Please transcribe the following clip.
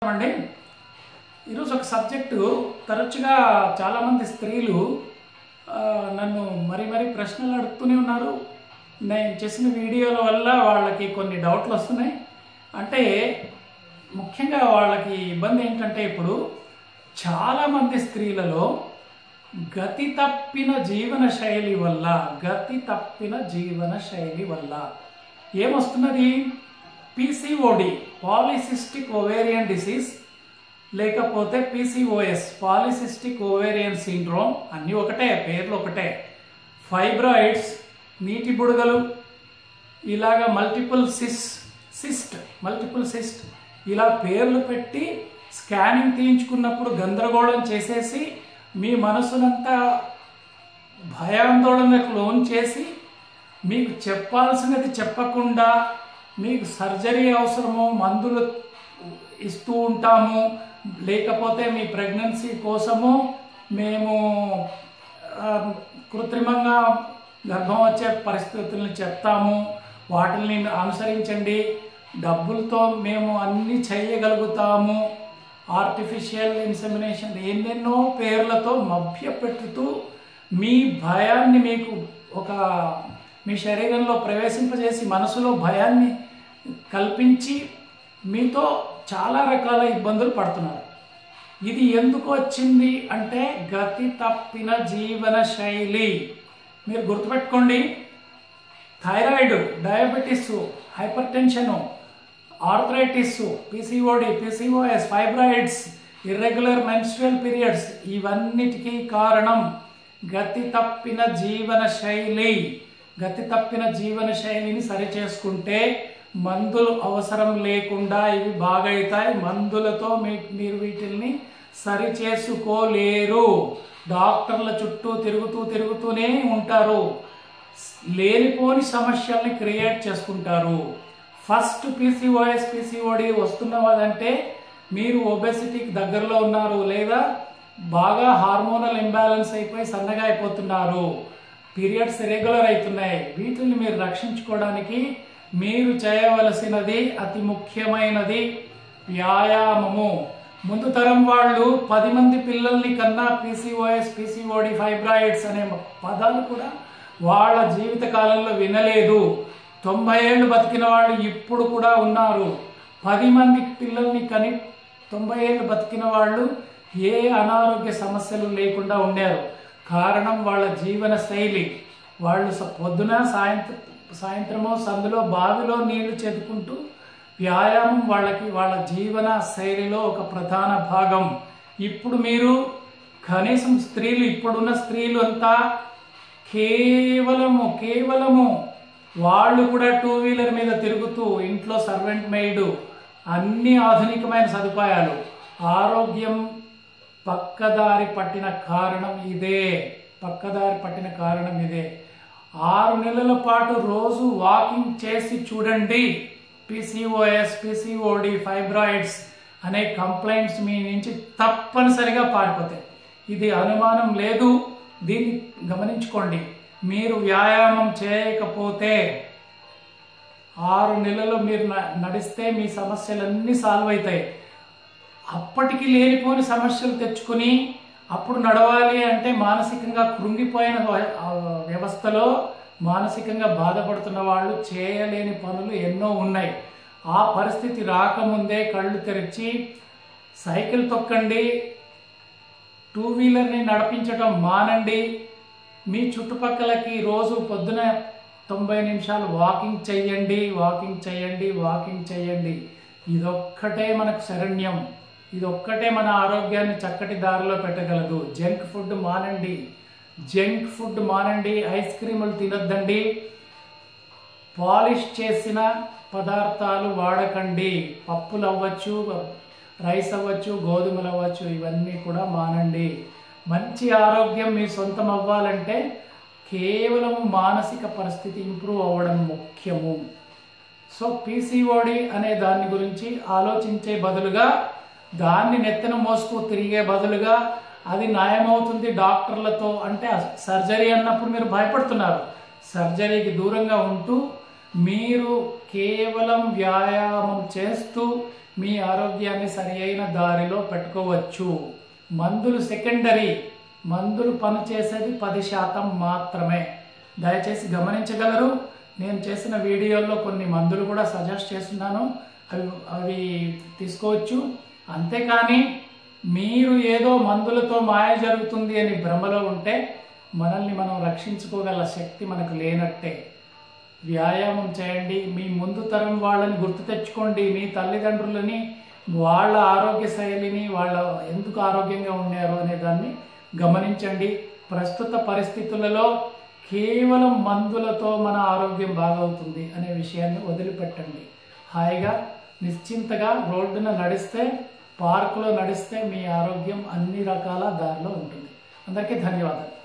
అండి ఈరోజు ఒక సబ్జెక్టు తరచుగా చాలామంది స్త్రీలు ఆ, నన్ను మరీ మరీ ప్రశ్నలు అడుగుతూనే ఉన్నారు నేను చేసిన వీడియోల వల్ల వాళ్ళకి కొన్ని డౌట్లు వస్తున్నాయి అంటే ముఖ్యంగా వాళ్ళకి ఇబ్బంది ఏంటంటే ఇప్పుడు చాలామంది స్త్రీలలో గతి తప్పిన జీవన శైలి వల్ల గతి తప్పిన జీవన శైలి వల్ల ఏమొస్తున్నది పీసీఓడి పాలిసిస్టిక్ ఓవేరియన్ డిసీజ్ లేకపోతే పీసీఓఎస్ పాలిసిస్టిక్ ఓవేరియన్ సిండ్రోమ్ అన్నీ ఒకటే పేర్లు ఒకటే ఫైబ్రాయిడ్స్ నీటి బుడగలు ఇలాగ మల్టిపుల్ సిస్ సిస్ట్ మల్టిపుల్ సిస్ట్ ఇలా పేర్లు పెట్టి స్కానింగ్ తీయించుకున్నప్పుడు గందరగోళం చేసేసి మీ మనసునంతా భయాందోళనకు లోన్ చేసి మీకు చెప్పాల్సినది చెప్పకుండా మీకు సర్జరీ అవసరము మందులు ఇస్తూ ఉంటాము లేకపోతే మీ ప్రెగ్నెన్సీ కోసము మేము ఆ, కృత్రిమంగా గర్భం వచ్చే పరిస్థితులను చెప్తాము వాటిని అనుసరించండి డబ్బులతో మేము అన్ని చేయగలుగుతాము ఆర్టిఫిషియల్ ఇన్సెమినేషన్ ఎన్నెన్నో పేర్లతో మభ్యపెట్టుతూ మీ భయాన్ని మీకు ఒక మీ శరీరంలో ప్రవేశింపజేసి మనసులో భయాన్ని కల్పించి మీతో చాలా రకాల ఇబ్బందులు పడుతున్నారు ఇది ఎందుకు వచ్చింది అంటే గతి తప్పిన జీవన శైలి మీరు గుర్తుపెట్టుకోండి thyroid diabetes hypertension arthritis PCOD PCOS fibroids irregular menstrual periods ఇవన్నిటికీ కారణం గతి తప్పిన జీవన శైలి గతి తప్పిన జీవన శైలిని సరిచేసుకుంటే మందులు అవసరం లేకుండా ఇవి బాగైతాయి మందులతో మీ మీరు వీటిల్ని సరి చేసుకోలేరు డాక్టర్ల చుట్టూ తిరుగుతూ తిరుగుతూనే ఉంటారు లేనిపోని సమస్యల్ని క్రియేట్ చేసుకుంటారు ఫస్ట్ పీసీఓఎస్ పీసీఓడి వస్తున్నదంటే మీరు ఒబెసిటీకి దగ్గరలో ఉన్నారు లేదా బాగా హార్మోనల్ ఇంబ్యాలెన్స్ అయిపోయి సన్నగా అయిపోతున్నారు పీరియడ్స్ రెగ్యులర్ అవుతున్నాయి వీటిని మీరు రక్షించుకోవడానికి మీరు చేయవలసినది అతి ముఖ్యమైనది వ్యాయామము ముందు తరం వాళ్ళు పది మంది పిల్లల్ని కన్నా పీసీఓఎస్ పీసీఓడి ఫైబ్రాయిడ్స్ అనే పదాలు కూడా వాళ్ళ జీవిత కాలంలో వినలేదు తొంభై ఏళ్ళు బతికిన వాళ్ళు ఇప్పుడు కూడా ఉన్నారు పది మంది పిల్లల్ని కని తొంభై ఏళ్ళు బతికిన వాళ్ళు ఏ అనారోగ్య సమస్యలు లేకుండా ఉండారు కారణం వాళ్ళ జీవన శైలి వాళ్ళు స- పొద్దున సాయంత్రం సాయంత్రమో సందులో బావిలో నీళ్లు చెదుకుంటూ వ్యాయామం వాళ్ళకి వాళ్ళ జీవన శైలిలో ఒక ప్రధాన భాగం ఇప్పుడు మీరు కనీసం స్త్రీలు ఇప్పుడున్న స్త్రీలు అంతా కేవలము కేవలము వాళ్ళు కూడా టూ వీలర్ మీద తిరుగుతూ ఇంట్లో సర్వెంట్ మెయిడ్ అన్ని ఆధునికమైన సదుపాయాలు ఆరోగ్యం పక్కదారి పట్టిన కారణం ఇదే పక్కదారి పట్టిన కారణం ఇదే ఆరు నెలల పాటు రోజు వాకింగ్ చేసి చూడండి పిసిఓఎస్ పిసిఓడి ఫైబ్రాయిడ్స్ అనే కంప్లైంట్స్ మీ నుంచి తప్పనిసరిగా పారిపోతాయి ఇది అనుమానం లేదు దీన్ని గమనించుకోండి మీరు వ్యాయామం చేయకపోతే ఆరు నెలలు మీరు న- నడిస్తే మీ సమస్యలన్నీ సాల్వ్ అవుతాయి అప్పటికి లేనిపోని సమస్యలు తెచ్చుకుని అప్పుడు నడవాలి అంటే మానసికంగా కృంగిపోయిన వ- ఆ వ్యవస్థలో మానసికంగా బాధపడుతున్న వాళ్ళు చేయలేని పనులు ఎన్నో ఉన్నాయి ఆ పరిస్థితి రాకముందే కళ్ళు తెరిచి సైకిల్ తొక్కండి టూ వీలర్ని నడిపించటం మానండి మీ చుట్టుపక్కలకి రోజు పొద్దున తొంభై నిమిషాలు వాకింగ్ చెయ్యండి వాకింగ్ చేయండి వాకింగ్ చేయండి ఇదొక్కటే మనకు శరణ్యం ఇదొక్కటే మన ఆరోగ్యాన్ని చక్కటి దారిలో పెట్టగలదు జంక్ ఫుడ్ మానండి జంక్ ఫుడ్ మానండి ఐస్ క్రీములు తినొద్దండి పాలిష్ చేసిన పదార్థాలు వాడకండి పప్పులు అవ్వచ్చు రైస్ అవ్వచ్చు గోధుమలు అవ్వచ్చు ఇవన్నీ కూడా మానండి మంచి ఆరోగ్యం మీ సొంతం అవ్వాలంటే కేవలం మానసిక పరిస్థితి ఇంప్రూవ్ అవ్వడం ముఖ్యము సో పీసీఓడి అనే దాని గురించి ఆలోచించే బదులుగా దాన్ని నెత్తన మోసుకు తిరిగే బదులుగా అది నయమవుతుంది డాక్టర్లతో అంటే సర్జరీ అన్నప్పుడు మీరు భయపడుతున్నారు సర్జరీకి దూరంగా ఉంటూ మీరు కేవలం వ్యాయామం చేస్తూ మీ ఆరోగ్యాన్ని సరి అయిన దారిలో పెట్టుకోవచ్చు మందులు సెకండరీ మందులు పనిచేసేది పది శాతం మాత్రమే దయచేసి గమనించగలరు నేను చేసిన వీడియోల్లో కొన్ని మందులు కూడా సజెస్ట్ చేస్తున్నాను అవి అవి తీసుకోవచ్చు అంతేకాని మీరు ఏదో మందులతో మాయ జరుగుతుంది అని భ్రమలో ఉంటే మనల్ని మనం రక్షించుకోగల శక్తి మనకు లేనట్టే వ్యాయామం చేయండి మీ ముందు తరం వాళ్ళని గుర్తు తెచ్చుకోండి మీ తల్లిదండ్రులని వాళ్ళ ఆరోగ్య శైలిని వాళ్ళ ఎందుకు ఆరోగ్యంగా ఉన్నారు అనే దాన్ని గమనించండి ప్రస్తుత పరిస్థితులలో కేవలం మందులతో మన ఆరోగ్యం బాగవుతుంది అనే విషయాన్ని వదిలిపెట్టండి హాయిగా నిశ్చింతగా రోడ్డున నడిస్తే పార్కులో నడిస్తే మీ ఆరోగ్యం అన్ని రకాల దారిలో ఉంటుంది అందరికీ ధన్యవాదాలు